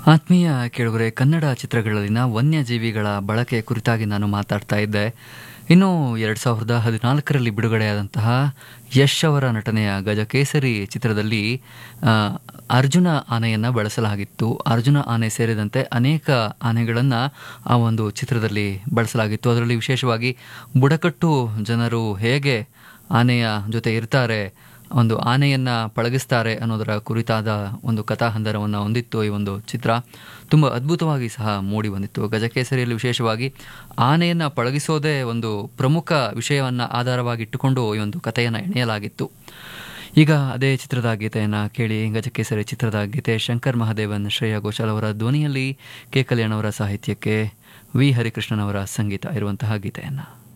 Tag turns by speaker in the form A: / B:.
A: ಆತ್ಮೀಯ ಕೇಳುಗರೆ ಕನ್ನಡ ಚಿತ್ರಗಳಲ್ಲಿನ ವನ್ಯಜೀವಿಗಳ ಬಳಕೆ ಕುರಿತಾಗಿ ನಾನು ಮಾತಾಡ್ತಾ ಇದ್ದೆ ಇನ್ನು ಎರಡು ಸಾವಿರದ ಹದಿನಾಲ್ಕರಲ್ಲಿ ಬಿಡುಗಡೆಯಾದಂತಹ ಯಶ್ ಅವರ ನಟನೆಯ ಗಜಕೇಸರಿ ಚಿತ್ರದಲ್ಲಿ ಆ, ಅರ್ಜುನ ಆನೆಯನ್ನು ಬಳಸಲಾಗಿತ್ತು ಅರ್ಜುನ ಆನೆ ಸೇರಿದಂತೆ ಅನೇಕ ಆನೆಗಳನ್ನು ಆ ಒಂದು ಚಿತ್ರದಲ್ಲಿ ಬಳಸಲಾಗಿತ್ತು ಅದರಲ್ಲಿ ವಿಶೇಷವಾಗಿ ಬುಡಕಟ್ಟು ಜನರು ಹೇಗೆ ಆನೆಯ ಜೊತೆ ಇರ್ತಾರೆ ಒಂದು ಆನೆಯನ್ನು ಪಳಗಿಸ್ತಾರೆ ಅನ್ನೋದರ ಕುರಿತಾದ ಒಂದು ಕಥಾಹಂದರವನ್ನು ಹೊಂದಿತ್ತು ಈ ಒಂದು ಚಿತ್ರ ತುಂಬ ಅದ್ಭುತವಾಗಿ ಸಹ ಮೂಡಿ ಬಂದಿತ್ತು ಗಜಕೇಸರಿಯಲ್ಲಿ ವಿಶೇಷವಾಗಿ ಆನೆಯನ್ನು ಪಳಗಿಸೋದೇ ಒಂದು ಪ್ರಮುಖ ವಿಷಯವನ್ನು ಆಧಾರವಾಗಿಟ್ಟುಕೊಂಡು ಈ ಒಂದು ಕಥೆಯನ್ನು ಎಣೆಯಲಾಗಿತ್ತು ಈಗ ಅದೇ ಚಿತ್ರದ ಗೀತೆಯನ್ನು ಕೇಳಿ ಗಜಕೇಸರಿ ಚಿತ್ರದ ಗೀತೆ ಶಂಕರ್ ಮಹಾದೇವನ್ ಶ್ರೇಯಾ ಘೋಷಾಲ್ ಅವರ ಧ್ವನಿಯಲ್ಲಿ ಕೆ ಕಲ್ಯಾಣ್ ಅವರ ಸಾಹಿತ್ಯಕ್ಕೆ ವಿ ಹರಿಕೃಷ್ಣನ್ ಅವರ ಸಂಗೀತ ಇರುವಂತಹ ಗೀತೆಯನ್ನು